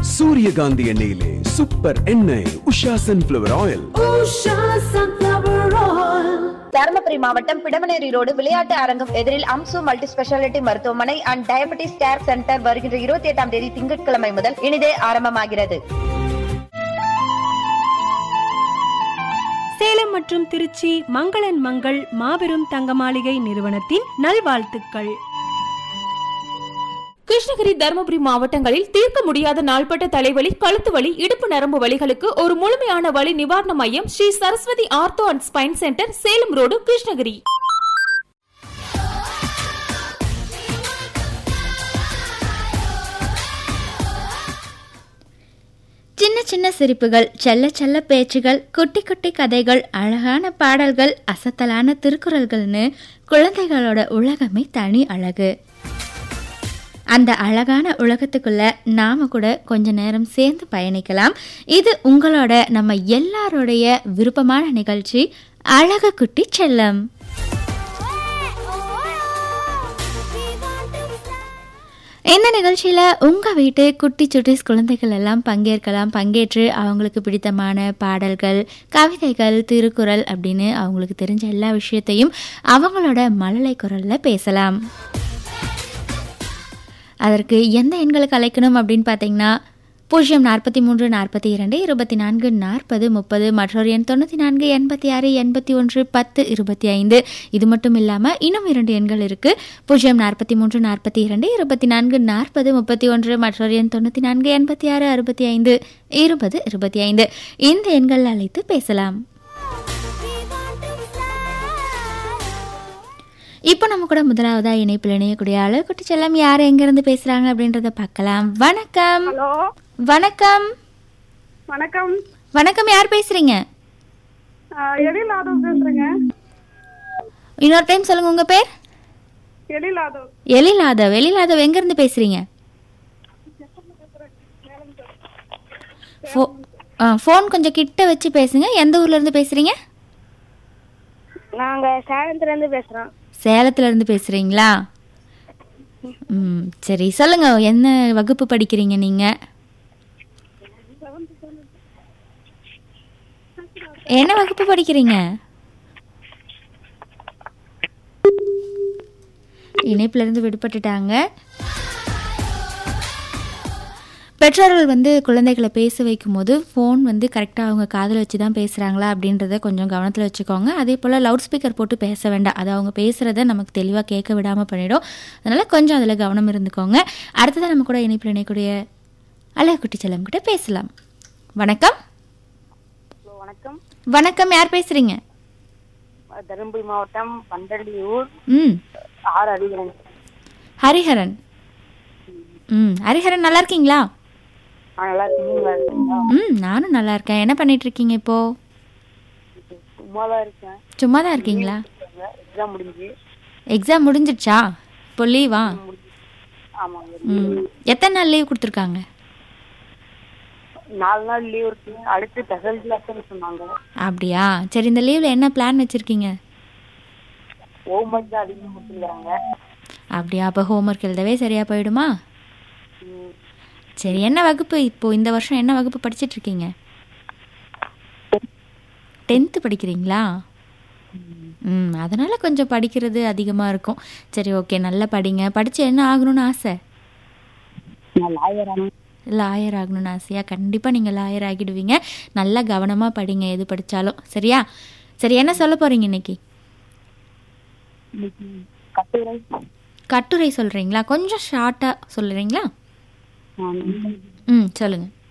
சூரியகாந்தி எண்ணெயிலே சூப்பர் எண்ணெய் Usha sunflower oil Usha Sunflower Oil. Dharmapuri மாவட்டம் பிடமனேரி ரோடு விளையாட்டு அரங்கம் எதிரில் அம்சு மல்டி ஸ்பெஷாலிட்டி மருத்துவமனை அண்ட் டயபெட்டிஸ் கேர் சென்டர் வருகின்ற இருபத்தி எட்டாம் தேதி திங்கட்கிழமை முதல் இனிதே ஆரம்பமாகிறது சேலம் மற்றும் திருச்சி மங்களன் மங்கள் மாபெரும் தங்க மாளிகை நிறுவனத்தின் நல்வாழ்த்துக்கள் கிருஷ்ணகிரி தருமபுரி மாவட்டங்களில் தீர்க்க முடியாத நாள்பட்ட தலைவலி கழுத்து வலி இடுப்பு நரம்பு வலிகளுக்கு ஒரு முழுமையான வலி நிவாரண மையம் Sri Saraswathi ortho and spine centre Salem road Krishnagiri சின்ன சின்ன சிரிப்புகள் செல்ல செல்ல பேச்சுகள் குட்டி குட்டி கதைகள் அழகான பாடல்கள் அசத்தலான திருக்குறள்கள்னு குழந்தைகளோட உலகமே தனி அழகு அந்த அழகான உலகத்துக்குள்ள நாம கூட கொஞ்ச நேரம் சேர்ந்து பயணிக்கலாம் இது உங்களோட நம்ம எல்லாரோடைய விருப்பமான நிகழ்ச்சி அழகு குட்டி செல்லம் இந்த நிகழ்ச்சியில் உங்கள் வீட்டு குட்டி சுட்டிஸ் குழந்தைகள் எல்லாம் பங்கேற்கலாம் பங்கேற்று அவங்களுக்கு பிடித்தமான பாடல்கள் கவிதைகள் திருக்குறள் அப்படின்னு அவங்களுக்கு தெரிஞ்ச எல்லா விஷயத்தையும் அவங்களோட மழலை குரலில் பேசலாம் அதற்கு எந்த எண்களுக்கு அழைக்கணும் அப்படின்னு பார்த்தீங்கன்னா பூஜ்ஜியம் நாற்பத்தி மூன்று நாற்பத்தி இரண்டு இருபத்தி நான்கு நாற்பது முப்பது மற்றொரு எண் தொண்ணூற்றி நான்கு எண்பத்தி ஆறு எண்பத்தி ஒன்று பத்து இருபத்தி ஐந்து இது மட்டும் இல்லாமல் இன்னும் இரண்டு எண்கள் இருக்குது பூஜ்ஜியம் நாற்பத்தி மூன்று நாற்பத்தி இரண்டு இருபத்தி நான்கு நாற்பது முப்பத்தி ஒன்று மற்றொரு எண் தொண்ணூற்றி நான்கு எண்பத்தி ஆறு அறுபத்தி ஐந்து இருபது இருபத்தி ஐந்து இந்த எண்கள் அழைத்து பேசலாம் இப்போ நம்ம கூட முதலாவதா இணைப்பில் இணையக்கூடிய அழகுட்டி செல்லம் யார் எங்கேருந்து பேசுகிறாங்க அப்படின்றத பார்க்கலாம் வணக்கம் ஹலோ வணக்கம் வணக்கம் வணக்கம் யார் பேசுறீங்க எழில் யாதவ் பேசுறேங்க இன்னொரு டைம் சொல்லுங்க உங்க பேர் எழில் யாதவ் எழிலாதவ் எழிலாதவ் எங்க இருந்து பேசுறீங்க ஃபோன் கொஞ்சம் கிட்ட வச்சு பேசுங்க எந்த ஊர்ல இருந்து பேசுறீங்க நாங்க சேலத்துல இருந்து பேசுறோம் சேலத்துல இருந்து பேசுறீங்களா ம் சரி சொல்லுங்க என்ன வகுப்பு படிக்கிறீங்க நீங்க என்ன வகுப்பு படிக்கிறீங்க இணைப்புல இருந்து விடுபட்டுட்டாங்க பெற்றோர்கள் வந்து குழந்தைகளை பேச வைக்கும்போது ஃபோன் வந்து கரெக்டாக அவங்க காதில் வச்சு தான் பேசுகிறாங்களா அப்படின்றத கொஞ்சம் கவனத்தில் வச்சுக்கோங்க அதே போல் லவுட் ஸ்பீக்கர் போட்டு பேச வேண்டாம் அது அவங்க பேசுகிறத நமக்கு தெளிவாக கேட்க விடாமல் பண்ணிடும் அதனால் கொஞ்சம் அதில் கவனம் இருந்துக்கோங்க அடுத்ததாக நம்ம கூட இணைப்பில் இணைக்கூடிய அழகுட்டி செல்லம் கிட்ட பேசலாம் வணக்கம் வணக்கம் வணக்கம் யார் பேசுகிறீங்க தருமபுரி மாவட்டம் பண்டள்ளியூர் ம் ஆர் அதிகரன் ஹரிஹரன் ம் ஹரிஹரன் நல்லா இருக்கீங்களா நல்லா இருக்கீங்களா இருக்கீங்களா ம் நானும் நல்லா இருக்கேன் என்ன பண்ணிட்டு இருக்கீங்க இப்போ சும்மா தான் இருக்கேன் சும்மா தான் இருக்கீங்களா எக்ஸாம் முடிஞ்சு எக்ஸாம் முடிஞ்சிடுச்சா இப்போ லீவா ஆமாங்க ம் எத்தனை நாள் லீவ் கொடுத்துருக்காங்க நாலு நாள் லீவ் இருக்கு அடுத்து ஸ்பெஷல் கிளாஸ்ன்னு சொன்னாங்க அப்படியா சரி இந்த லீவில் என்ன பிளான் வச்சுருக்கீங்க ஹோம்ஒர்க் தான் அதிகமாக கொடுத்துருக்காங்க அப்படியா அப்போ ஹோம்ஒர்க் எழுதவே சரியாக போயிடுமா சரி என்ன வகுப்பு இப்போ இந்த வருஷம் என்ன வகுப்பு படிச்சிட்டு இருக்கீங்க டென்த்து படிக்கிறீங்களா ம் அதனால் கொஞ்சம் படிக்கிறது அதிகமாக இருக்கும் சரி ஓகே நல்லா படிங்க படித்து என்ன ஆகணும்னு ஆசை நான் லாயர் லாயர் ஆகணும்னு ஆசையாக கண்டிப்பாக நீங்கள் லாயர் ஆகிடுவீங்க நல்லா கவனமாக படிங்க எது படித்தாலும் சரியா சரி என்ன சொல்ல போகிறீங்க இன்னைக்கு கட்டுரை கட்டுரை சொல்கிறீங்களா கொஞ்சம் ஷார்ட்டாக சொல்கிறீங்களா நான் ம் சொல்லுங்கள்